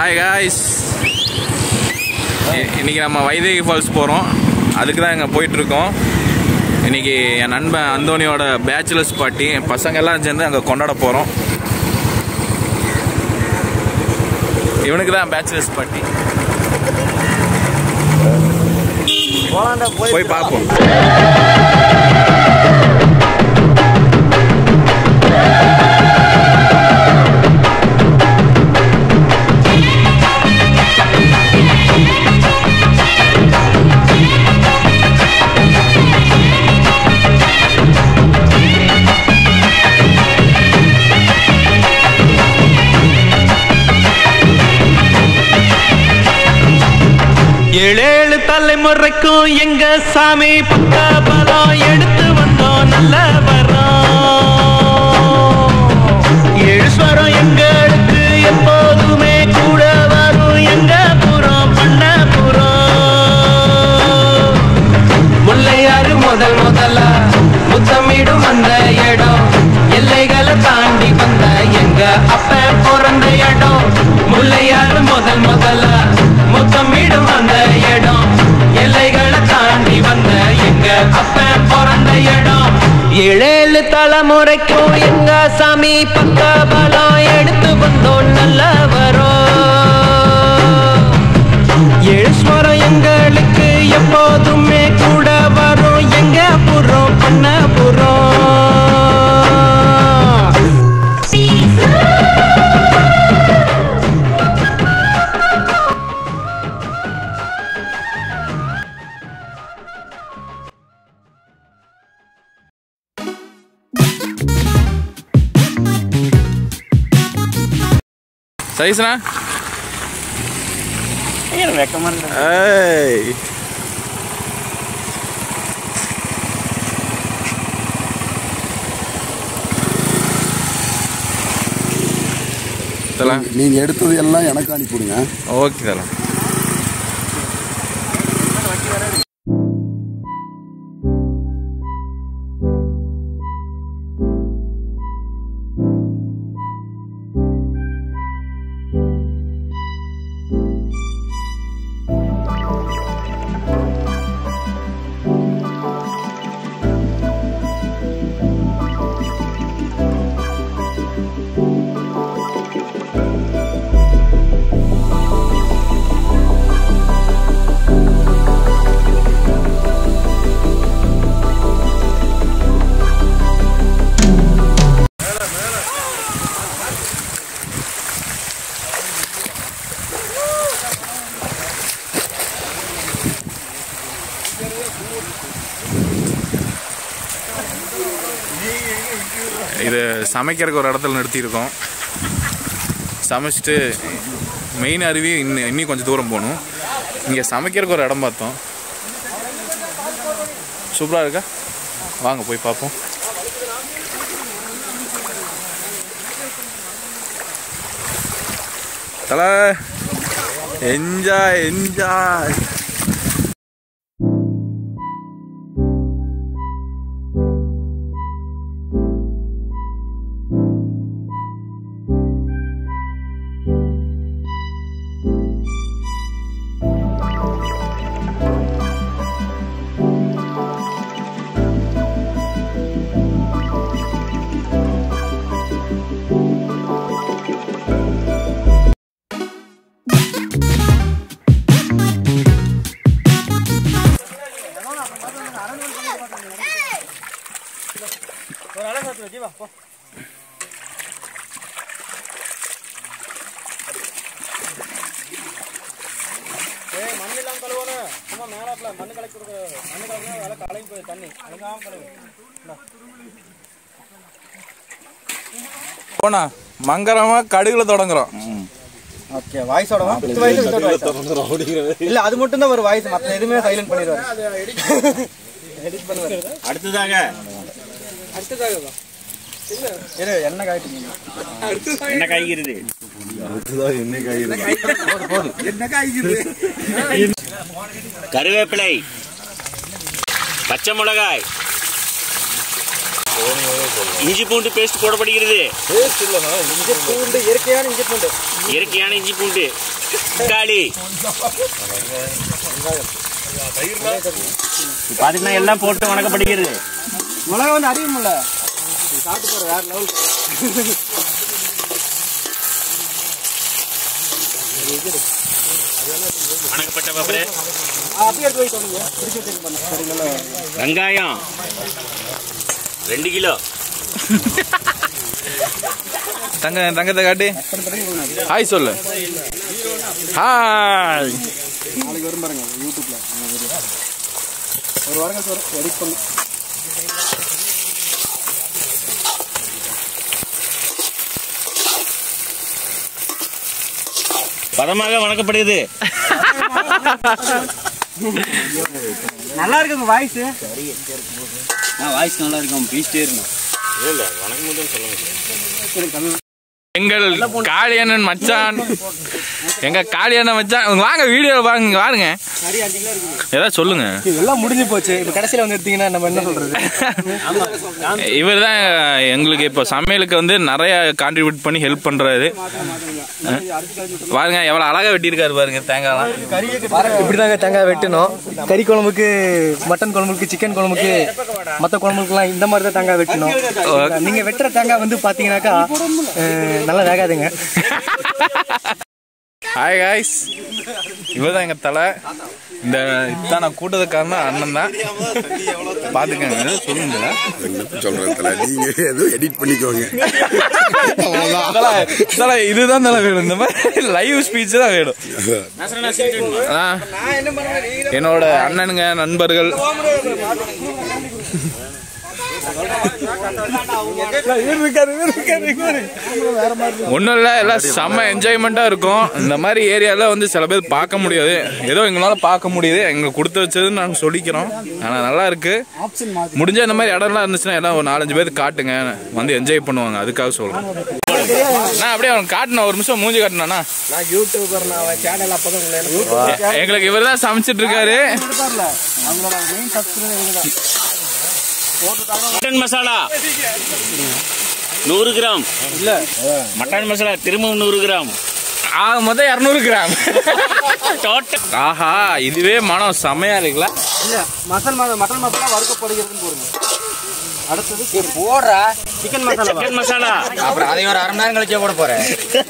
Hi guys இன்னைக்கு நம்ம Vaidehi falls போகிறோம் அதுக்கு தான் இங்கே போயிட்டுருக்கோம் இன்னைக்கு என் நண்பன் அந்தோனியோட பேச்சுலர்ஸ் பார்ட்டி பசங்க எல்லாம் சேர்ந்து அங்கே கொண்டாட போகிறோம் இவனுக்கு தான் பேச்சுலர்ஸ் பார்ட்டி போய் பார்ப்போம் ஏழேழு தலைமுறைக்கும் எங்க சாமி பக்க பலம் எடுத்து வந்தோம் நல்ல வரோம் ஏழுஸ்வரம் எங்களுக்கு எப்போதுமே கூட வரும் எங்க புறம் பண்ண புறம் முல்லையாறு முதல் முதலா முத்தமிடும் அந்த இடம் எல்லைகளை தாண்டி வந்த எங்க அப்ப பிறந்த இடம் முல்லையாறு முதல் முதலா முத்தமிடும் அந்த இடம் எல்லைகளை தாண்டி வந்த எங்க அப்ப பிறந்த இடம் ஏழேழு தலைமுறைக்கும் எங்க சாமி பக்க பலம் எடுத்து வந்தோம் நல்ல வரோம் எழுஸ்வரம் எங்களுக்கு எப்போதுமே கூட வரும் எங்க புறம் பண்ண புறம் சைஸ்ண்ணா வெக்கமா ஏய் தல நீங்க எடுத்தது எல்லாம் எனக்கு அனுப்பிவிடுங்க ஓகே தல இது சமைக்கிறதுக்கு ஒரு இடத்துல நிறுத்தியிருக்கோம் சமைச்சிட்டு மெயின் அருவி இன்னும் இன்னும் கொஞ்சம் தூரம் போகணும் இங்கே சமைக்கிறதுக்கு ஒரு இடம் பார்த்தோம் சூப்பராக இருக்கா வாங்க போய் பார்ப்போம் தல என்ஜாய் என்ஜாய் போனா மங்கரமா கடுகுல தொடங்குறோம் ஓகே வாய்ஸோட பத்து வயசு வித்தவுட் வாய்ஸ் இல்ல அது மட்டும் தான் ஒரு வாய்ஸ் மத்த எதுவுமே சைலண்ட் பண்ணிடுவாரு எடிட் பண்ணுவாரு அடுத்ததாக இரு என்ன காய்ட்டு என்ன காய்கிறது கருவேப்பிலை பச்சை மிளகாய் இஞ்சி பூண்டு பேஸ்ட் போடப்படுகிறது இஞ்சி பூண்டு இயற்கையான இஞ்சி பூண்டு இயற்கையான இஞ்சி பூண்டு தக்காளி பாத்தீங்கன்னா எல்லாம் போட்டு வணக்கப்படுகிறது மிளகா வந்து அறியுமில்ல சாப்பிட்டு போற வேற லெவல் வணக்கப்பட்ட பாப்பரே அப்படியே எடுத்து போய் சொன்னீங்க பிடிச்சி வச்சிருக்க பண்ண சரிங்களா வெங்காயம் ரெண்டு கிலோ தங்க தங்கத்தை காட்டி ஹாய் சொல்லு ஹாய் நாளைக்கு வரும் பாருங்க யூடியூப்ல அந்த video. ஒரு வாரம் கழிச்சு வரும் எடிட் பண்ணு பதமாக வணக்கப்படுகிறது நல்லா இருக்கு உங்க வாய்ஸ் வாய்ஸ் நல்லா இருக்கும் பேசிட்டே இருக்கணும் இல்ல வணக்கம் மட்டும் சொல்லுங்க எங்கள் காளியண்ணன் மச்சான் எங்க காளியண்ணன் மச்சான் வாங்க வீடியோ பாருங்க பாருங்க நிறைய அஞ்சு கிலோ இருக்குது ஏதாவது சொல்லுங்க இதெல்லாம் முடிஞ்சு போச்சு இப்ப கடைசியில வந்து எடுத்தீங்கன்னா நம்ம என்ன சொல்றது இவர் தான் எங்களுக்கு இப்போ சமையலுக்கு வந்து நிறைய கான்ட்ரிபியூட் பண்ணி ஹெல்ப் பண்றாரு பாருங்க எவ்வளவு அழகா வெட்டியிருக்காரு பாருங்க தேங்காய்லாம் இப்படிதாங்க தேங்காய் வெட்டணும் கறி குழம்புக்கு மட்டன் குழம்புக்கு சிக்கன் குழம்புக்கு மற்ற குழம்புக்குலாம் இந்த மாதிரி தான் தேங்காய் வெட்டணும் நீங்க வெட்டுற தேங்காய் வந்து பாத்தீங்கன்னாக்கா அஹ், நல்லா வேகாதுங்க ஹாய் காய்ஸ் இவர் தான் எங்க தலை இந்த இதான் நான் கூட்டத்துக்கு காரணம் அண்ணன் தான் பாத்துக்கங்க ஏதோ சொல்லுங்க சொல்றேன் தல நீங்க எதுவும் எடிட் பண்ணிக்கோங்க தலை, தலை, இதுதான் தலை வேணும் இந்த மாதிரி லைவ் ஸ்பீச் தான் வேணும் ஆ, என்னோட அண்ணனுங்க நண்பர்கள் ஒன்றும் இல்லை எல்லாம் செம்ம என்ஜாய்மெண்ட்டாக இருக்கும் இந்த மாதிரி ஏரியாவில் வந்து சில பேர் பார்க்க முடியாது ஏதோ எங்களால் பார்க்க முடியுது எங்களுக்கு கொடுத்து வச்சதுன்னு நாங்கள் சொல்லிக்கிறோம் ஆனால் நல்லா இருக்கு முடிஞ்ச இந்த மாதிரி இடம்லாம் இருந்துச்சுன்னா எல்லாம் ஒரு நாலஞ்சு பேர் காட்டுங்க வந்து என்ஜாய் பண்ணுவாங்க அதுக்காக சொல்கிறேன் நான் அப்படியே அவனுக்கு காட்டினேன் ஒரு நிமிஷம் மூஞ்சி காட்டினா நான் யூடியூபர் நான் சேனல் அப்பதான் உங்களை எங்களுக்கு இவர் தான் சமைச்சிட்டு இருக்காரு அவங்களோட மெயின் சப்ஸ்கிரைபர் மட்டன் மசாலா நூறு கிராம் இல்ல மட்டன் மசாலா திரும்பவும் நூறு கிராம் ஆக மொத்தம் இரநூறு கிராம் டோட்டல் ஆஹா இதுவே மனம் செமையா இருக்குல்ல இல்ல மசால் மா- மட்டன் மசாலா வறுக்கப்படுகிறதுன்னு போடுங்க அடுத்தது போடுற சிக்கன் மசாலா சிக்கன் மசாலா அப்புறம் அதையும் ஒரு அரை மணி நேரம் கழிச்சே போட போறேன்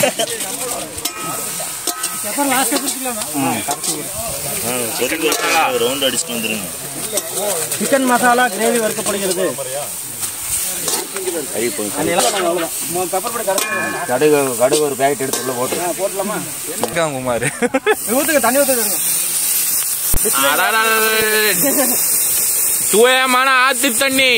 சிக்கன் மசாலா ரவுண்ட் அடிச்சுட்டு வந்துருங்க சிக்கன் மசாலா கிரேவி வறுக்கப்படுகிறது பெப்பர் பொடி கரைச்சி கடுகு கடுகு ஒரு பேக்கெட் எடுத்து உள்ள போட்டு போட்டலாமா இருக்கான் குமார் ஊத்துங்க தண்ணி ஊத்துங்க தூயமான ஆத்து தண்ணி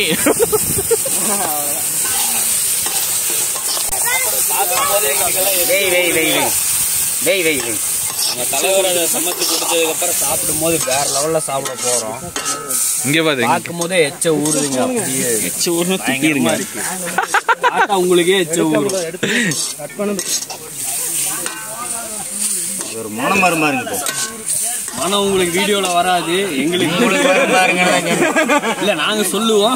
வெய் வெய் வெய் வெய் வெய் வெய் வெய் தலைவர் அதை சமைச்சு கொடுத்ததுக்கு அப்புறம் சாப்பிடும் போது வேற லெவல்ல சாப்பிட போறோம் இங்க பாத்து பார்க்கும் போதே எச்ச ஊறுதுங்க அப்படியே எச்ச ஊர்னு திட்டிருங்க பார்த்தா உங்களுக்கே எச்ச ஊறும் கட் பண்ணது ஒரு மனம் வருமா இருக்கு ஆனா உங்களுக்கு வீடியோல வராது எங்களுக்கு இல்ல நாங்க சொல்லுவோம்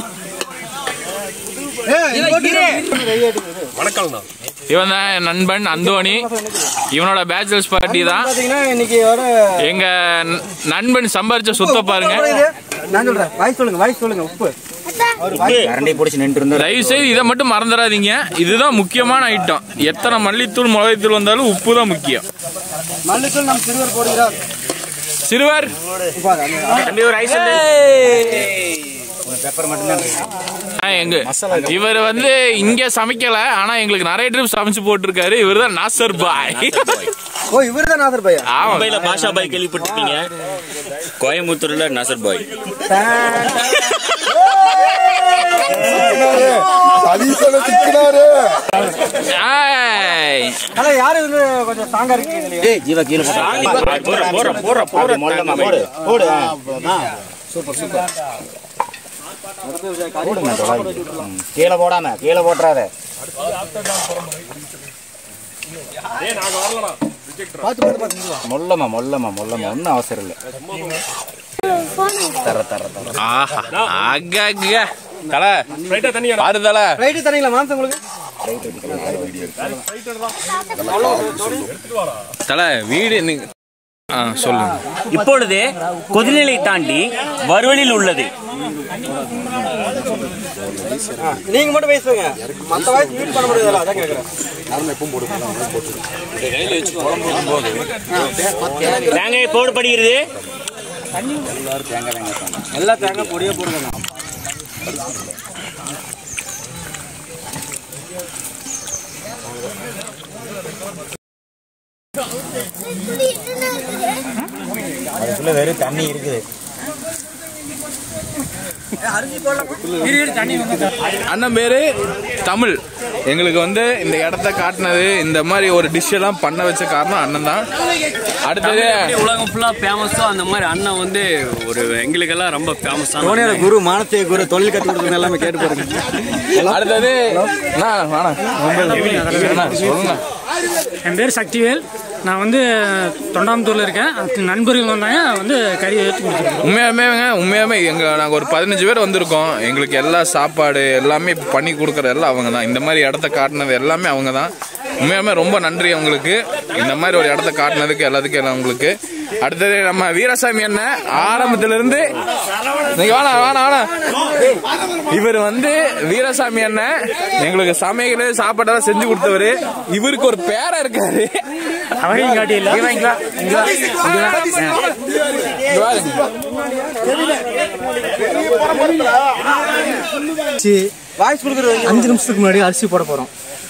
இவன் தான் என் நண்பன் அந்தோணி இவனோட பேச்சுலர்ஸ் பார்ட்டி தான் பாத்தீங்கன்னா இன்னைக்கு வர எங்க ந- நண்பன் சம்பாரிச்ச சொத்தை பாருங்க நான் சொல்றேன் வாய்ஸ் சொல்லுங்க வாய்ஸ் சொல்லுங்க உப்பு கரண்டி பிடிச்சி நின்று இருந்தா தயவு செய்து இதை மட்டும் மறந்துடாதீங்க இதுதான் முக்கியமான ஐட்டம் எத்தனை மல்லித்தூள் மிளகாய்த்தூள் வந்தாலும் உப்பு தான் முக்கியம் மல்லித்தூள் நம் சிறுவர் போடுகிறார் சிறுவர் தம்பி ஒரு ஐஸ் பெப்பர் மட்டும்தான் ஆ, எங்க இவர் வந்து இங்க சமைக்கல ஆனா எங்களுக்கு நிறைய ட்ரிப் சமைச்சு போட்டிருக்காரு இவர் தான் நாசர் பாய் ஓ இவரு தான் நாசர் பையா ஆமா மும்பைல பாஷா பாய் கேள்விப்பட்டிருப்பீங்க கோயம்புத்தூர்ல நசர் பாய் சதீசனை திட்டினாரு ஆய். ஆனா யாரு வந்து கொஞ்சம் ஸ்ட்ராங்கா இருக்கீங்க இல்லையா ஜீவா கீழே போற போற போற போற மொல்லமா போடு போடு சூப்பர் சூப்பர் கீழே போடாம கீழே போட்டுறாத மொல்லமா மொல்லமா மொல்லமா ஒன்றும் அவசரம் இல்லை தர தர தர ஆஹா அக்கா தலை பாரு தலை ரைட்டு தரீங்களா மாம்சம் உங்களுக்கு தலை வீடு நீ ஆ சொல்லுங்க இப்பொழுது கொதிநிலை தாண்டி வறுவலில் உள்ளது நீங்க மட்டும் பேசுங்க மத்த வாய்ஸ் மியூட் பண்ண முடியாது அதான் கேக்குறேன் தேங்காய் போடப்படுகிறது எல்லா தேங்காய் பொடியா போடுங்க அண்ணன் பேரு தமிழ் எங்களுக்கு வந்து இந்த இடத்த காட்டினது இந்த மாதிரி ஒரு டிஷ் எல்லாம் பண்ண வச்ச காரணம் அண்ணன் தான் அடுத்தது எப்படி உலகம் ஃபுல்லா ஃபேமஸோ அந்த மாதிரி அண்ணன் வந்து ஒரு எங்களுக்கெல்லாம் ரொம்ப ஃபேமஸான குரு மானத்தை குரு தொழில் கத்து கொடுக்குறது எல்லாமே கேட்டு பாருங்க அடுத்தது அண்ணா, வேணாம். அண்ணா, சொல்லுங்க என் பேர் சக்திவேல் நான் வந்து தொண்டாமுத்தூர்ல இருக்கேன் அதுக்கு நண்பர்கள் வந்தாங்க வந்து கறி ஏற்றி கொடுத்துருக்கோம் உண்மையாலுமேங்க உண்மையாலுமே எங்க நாங்க ஒரு பதினஞ்சு பேர் வந்திருக்கோம் எங்களுக்கு எல்லா சாப்பாடு எல்லாமே பண்ணி கொடுக்கறது எல்லாம் அவங்க தான் இந்த மாதிரி இடத்த காட்டினது எல்லாமே அவங்க தான் உண்மையாலுமே ரொம்ப நன்றி அவங்களுக்கு இந்த மாதிரி ஒரு இடத்த காட்டினதுக்கு எல்லாத்துக்கும் எல்லாம் உங்களுக்கு அடுத்தது நம்ம வீரசாமி அண்ணன் ஆரம்பத்துல இருந்து நீங்க வேணா வேணா வேணா இவர் வந்து வீரசாமி அண்ணன் எங்களுக்கு சமையல் சாப்பாடெல்லாம் செஞ்சு கொடுத்தவரு இவருக்கு ஒரு பேரை இருக்காரு அவரையும் காட்டி இல்லை இங்க பாருங்க. வாய்ஸ் கொடுக்குறது அஞ்சு நிமிஷத்துக்கு முன்னாடி அரிசி போட போறோம்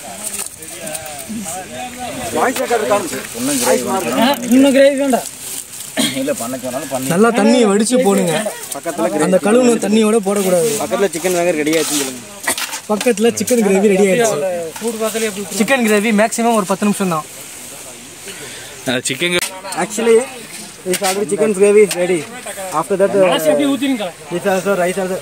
வாய்ஸ் கேட்கறது இன்னும் கிரேவி வேண்டாம் நல்லா தண்ணியை வடிச்சு போடுங்க அந்த கழுவுன தண்ணியோட போடக்கூடாது பக்கத்துல சிக்கன் வேகர் ரெடி ஆயிடுச்சு சொல்லுங்க பக்கத்துல சிக்கன் கிரேவி ரெடி ஆயிடுச்சு சிக்கன் கிரேவி மேக்ஸிமம் ஒரு பத்து நிமிஷம் தான் chicken Actually, this already chicken gravy is ready. After that, uh, அப்படியே ஊத்திருங்க this also rice also.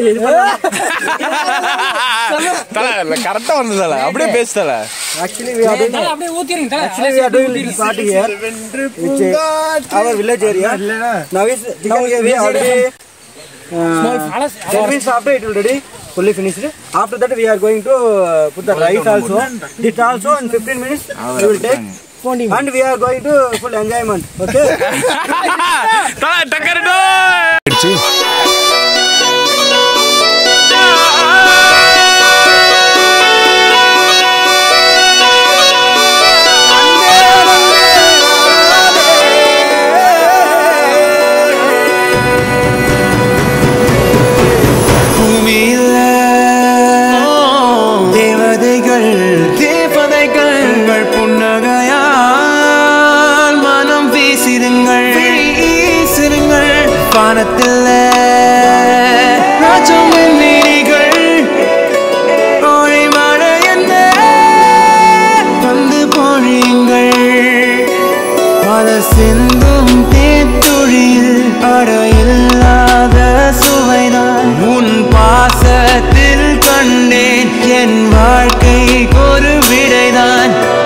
தல கரெக்டா வந்து தல அப்படியே பேசு தல Actually, we are doing. அப்படியே ஊத்திருங்க Actually, we are doing little party here, which uh, our village area. Now is chicken gravy already. Uh, that means after it already fully finished. After that, we are going to uh, put the rice also. This also in 15 minutes we will take. And we are going to full enjoyment. Okay. தல டக்கரடோ பூமியில தேவதைகள் தேவதைகள் உங்கள் புன்னகையால் மனம் வீசிடுங்கள் வீசிடுங்கள் வானத்தில் ராஜம் நீரிகள் ஓடி மழை என்ன வந்து பொழியுங்கள் பல சிந்தும் தேத்துழியில் அடையில்லாத சுவைதான் உன் பாசத்தில் கண்டேன் என் வாழ்க்கை ஒரு விடைதான்